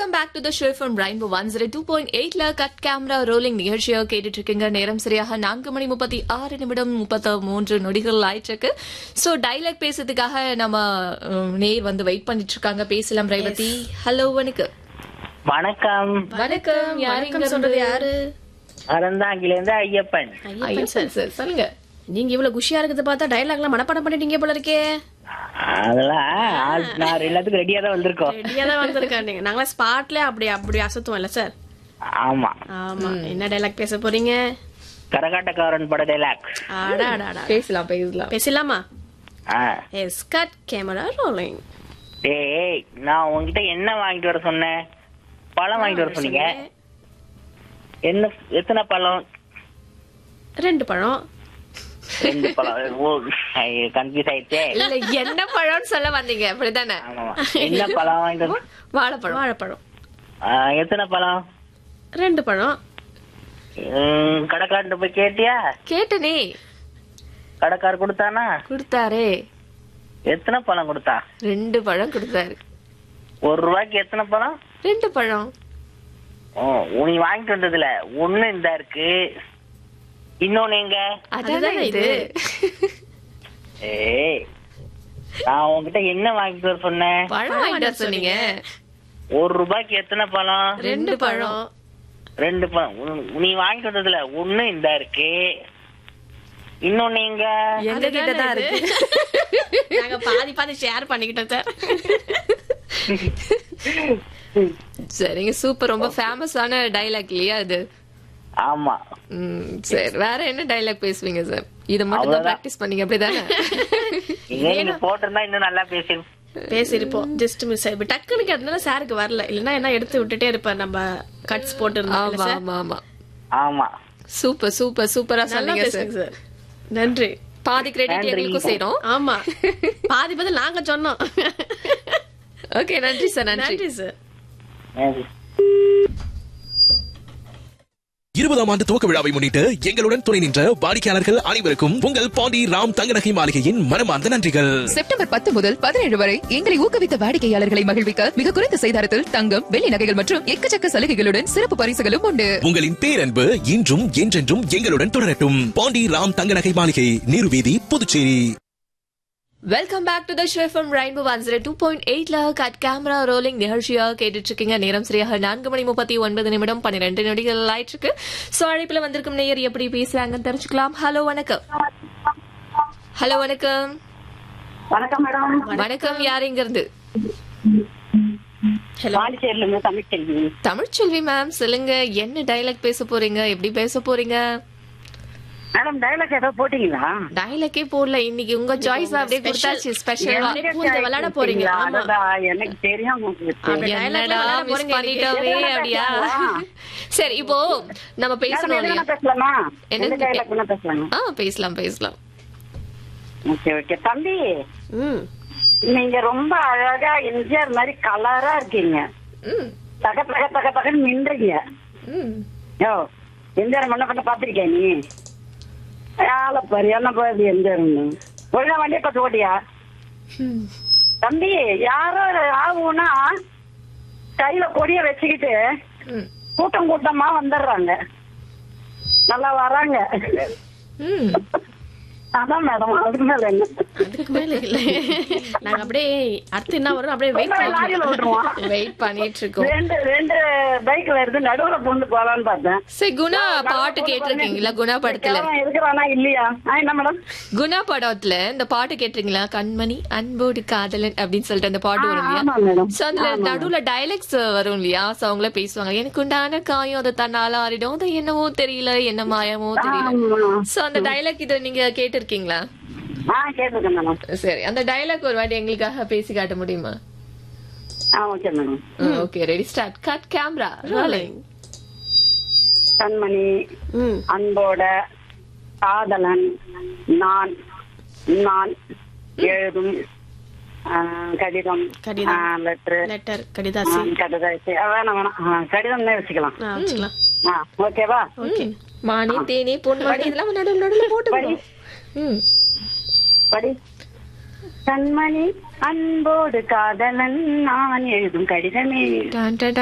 Welcome back to the show from Rainbow one zero two point எயிட்ல cut camera rolling நிகழ்ச்சியை கேட்டுட்டு இருக்கீங்க நேரம் சரியாக நான்கு மணி முப்பத்தி ஆறு நிமிடம் முப்பத்தி மூன்று நொடிகள் ஆயிட்டிருக்கு ஸோ டைலாக் பேசுறதுக்காக நம்ம அஹ், நேர் வந்து வெயிட் பண்ணிட்டு இருக்காங்க பேசலாம் ரேவதி ஹலோ வணக்கம் வணக்கம் வணக்கம் வணக்கம் சொல்றது யாரு அறந்தாங்கிலேருந்து ஐயப்பன் ஐயப்பன் சார் சார் சொல்லுங்க நீங்க இவ்வளவு குஷியா இருக்கிறத பார்த்தா டைலாக் எல்லாம் மனப்பாடம் பண்ணிட்டீங்க போல இருக்கே அதெல்லாம் ஆள் நான் எல்லாத்துக்கும் ரெடியா தான் வந்திருக்கோம் ரெடியா தான் வந்திருக்காங்க நாங்களா ஸ்பாட்ல அப்படி அப்படி அசத்துவோம் இல்ல சார் ஆமா ஆமா என்ன டைலாக் பேச போறீங்க கரகாட்டக்காரன் பட டைலாக் ஆடா ஆடா ஆடா பேசலாம் பேசலாம் பேசலாமா ஆ எஸ் கட் கேமரா ரோலிங் டேய் நான் உன்கிட்ட என்ன வாங்கிட்டு வர சொன்னேன் பழம் வாங்கிட்டு வர சொன்னீங்க என்ன எத்தனை பழம் ரெண்டு பழம் ரெண்டு பழம் ஓ கன்ஃபியூஸ் ஆயிடுச்சே இல்ல என்ன பழம்னு சொல்ல வந்தீங்க அப்படிதானே ஆமா என்ன பழம் வாங்கிட்டு வர வாழைப்பழம் வாழைப்பழம் ஆ, எத்தனை பழம் ரெண்டு பழம் ம், கடைக்காரன்ட்ட போய் கேட்டியா கேட்டனே கடைக்காரர் கொடுத்தானா கொடுத்தாரே எத்தனை பழம் கொடுத்தா ரெண்டு பழம் கொடுத்தாரு ஒரு ரூபாய்க்கு எத்தனை பழம் ரெண்டு பழம் ஓ நீ வாங்கிட்டு வந்ததுல ஒண்ணு இந்த இருக்கு இன்னொன்னு எங்க அதானே இது ஏய் நான் உன்கிட்ட என்ன வாங்கிட்டு வர சொன்னேன் பழம் வாங்கிட்டு வர சொன்னீங்க ஒரு ரூபாய்க்கு எத்தனை பழம் ரெண்டு பழம் ரெண்டு பழம் உன்- நீ வாங்கிட்டு வந்ததுல ஒண்ணு இந்த இருக்கு இன்னொன்னு எங்க எங்க கிட்ட தான் இருக்கு நாங்க பாதி பாதி ஷேர் பண்ணிக்கிட்டோம் சார் சரிங்க சூப்பர் ரொம்ப ஃபேமஸான டைலாக் இல்லையா இது ஆமா ம், சரி வேற என்ன டைலாக் பேசுவீங்க சார் இத மட்டும் தான் அவ்வளவுதான். பிராக்டிஸ் பண்ணீங்க அப்படிதானே இதே நீங்க போட்டிருந்தா இன்னும் நல்லா பேசி பேசிருப்போம் ஜஸ்ட் மிஸ் ஆயிப்போ டக்குனு கேட்டதுனால சாருக்கு வரல இல்லன்னா என்ன எடுத்து விட்டுட்டே இருப்பார் நம்ம கட்ஸ் போட்டு இருந்தோம் ஆமா ஆமா ஆமா ஆமா சூப்பர் சூப்பர் சூப்பரா நல்லா சொன்னீங்க சார் பேசுங்க சார் நன்றி பாதி கிரெடிட் நன்றி. எங்களுக்கும் செய்றோம் ஆமா பாதி பதில் நாங்க சொன்னோம் ஓகே நன்றி சார் நன்றி நன்றி சார் நன்றி. இருபதாம் ஆண்டு துவக்க விழாவை முன்னிட்டு எங்களுடன் துணை நின்ற வாடிக்கையாளர்கள் அனைவருக்கும் உங்கள் பாண்டி ராம் தங்கநகை மாளிகையின் மனமார்ந்த நன்றிகள் செப்டம்பர் பத்து முதல் பதினேழு வரை எங்களை ஊக்குவித்த வாடிக்கையாளர்களை மகிழ்விக்க மிக குறைந்த செய்தாரத்தில் தங்கம் வெள்ளி நகைகள் மற்றும் எக்கச்சக்க சலுகைகளுடன் சிறப்பு பரிசுகளும் உண்டு உங்களின் பேரன்பு இன்றும் என்றென்றும் எங்களுடன் தொடரட்டும் பாண்டி ராம் தங்கநகை மாளிகை நீர்வீதி Puducherry welcome back to the show from Rainbow one zero two point எயிட்ல கட் கேமரா ரோலிங் நிகழ்ச்சியா கேட்டுட்டு இருக்கீங்க நேரம் சரியாக நான்கு மணி முப்பத்தி ஒன்பது நிமிடம் பன்னிரெண்டு நொடிகள் ஆயிட்டு இருக்கு சோ அழைப்புல வந்திருக்கும் நேயர் எப்படி பேசுறாங்கன்னு தெரிஞ்சுக்கலாம் ஹலோ வணக்கம் ஹலோ வணக்கம் வணக்கம் மேடம் வணக்கம் யார் இங்க இருந்து ஹலோ பாண்டிச்சேரியில இருந்து தமிழ்ச்செல்வி தமிழ்ச்செல்வி மேம் சொல்லுங்க என்ன டைலாக் பேச போறீங்க எப்படி பேச போறீங்க மேடம் டைலாக் ஏதாவது போட்டீங்களா டைலாக்கே போடல இன்னைக்கு உங்க சாய்ஸ் அப்படியே கொடுத்தாச்சு ஸ்பெஷலா பூந்து விளையாட போறீங்க ஆமா அடடா, எனக்கு தெரியும் உங்களுக்கு. அப்படி dialogue என்னடா விளையாட மிஸ் போறீங்க பண்ணிட்டோமே இன்னைக்கு. அப்படியா பேசலாமா? சரி இப்போ நம்ம மேடம், பேசணும் எதுனா இல்லையா பேசலாமா என்ன- எந்த டைலாக் வேணா பேசலாமா ஆ பேசலாம் பேசலாம் ஓகே ஓகே தம்பி ம் நீங்க ரொம்ப அழகா எம்ஜிஆர் மாதிரி கலரா இருக்கீங்க ம் தக தக தக தகன்னு மின்றீங்க ம் யோ எம்ஜிஆர் மண்ண பண்ண பாத்திருக்கியா நீ ஆள பாரு என்ன பாரு எம்ஜிஆர் ஒழுங்கா வண்டியை பார்த்து ஓட்டியா தம்பி யாரோ ஆகும்னா கையில கொடிய வச்சுக்கிட்டு ம் கூட்டம் கூட்டமா வந்துடுறாங்க நல்லா வராங்க ம் அதான் மேடம் அதுக்கு மேல என்ன அதுக்கு மேல இல்ல நாங்க அப்படியே அடுத்து என்ன வரும் அப்படியே வெயிட் லாரியில பண்ணி விட்டுருவான் வெயிட் பண்ணிட்டு இருக்கோம் ரெண்டு ரெண்டு பைக்ல இருந்து நடுவுல பொண்ணு போலான்னு பார்த்தேன் சரி குணா பாட்டு கேட்டிருக்கீங்களா குணா படத்துல கிழவன் இருக்கிறானா இல்லையா ஆ, என்ன மேடம் குணா படத்துல இந்த பாட்டு கேட்டிருக்கீங்களா கண்மணி அன்போடு காதலன் அப்படின்னு சொல்லிட்டு அந்த பாட்டு வரும் இல்லையா ஆமா மேடம் சோ அதுல நடுவுல டைலாக்ஸ் வரும் இல்லையா சோ அவங்களே பேசுவாங்க எனக்கு உண்டான காயம் அது தன்னால ஆறிடும் அது என்னவோ தெரியல என்ன மாயமோ தெரியல ஆமா. சோ அந்த டைலாக் இத நீங்க கேட்டிருக்கீங்களா ஆ கேட்டிருக்கேன் மேடம் சரி அந்த டைலாக் ஒரு வாட்டி எங்களுக்காக பேசி காட்ட முடியுமா ஆ okay madam okay ready start cut camera rolling கண்மணி ம் அன்போட காதலன் நான் நான் எழுதும் ஆ, கடிதம் கடிதம். லெட்டர் லெட்டர் கடிதாசி கடிதம் வேணாம் வேணாம் ஆ, கடிதம்னே வச்சுக்கலாம் ஆ வச்சுக்கலாம் ஆ ஓகேவா ஓகே மானே தேனே பொண்ணு வாடி இதெல்லாம் நடுவில் நடுவில் போட்டு படி. ம் படி கண்மணி அன்போடு காதலன் நான் எழுதும் கடிதமே டான் டான்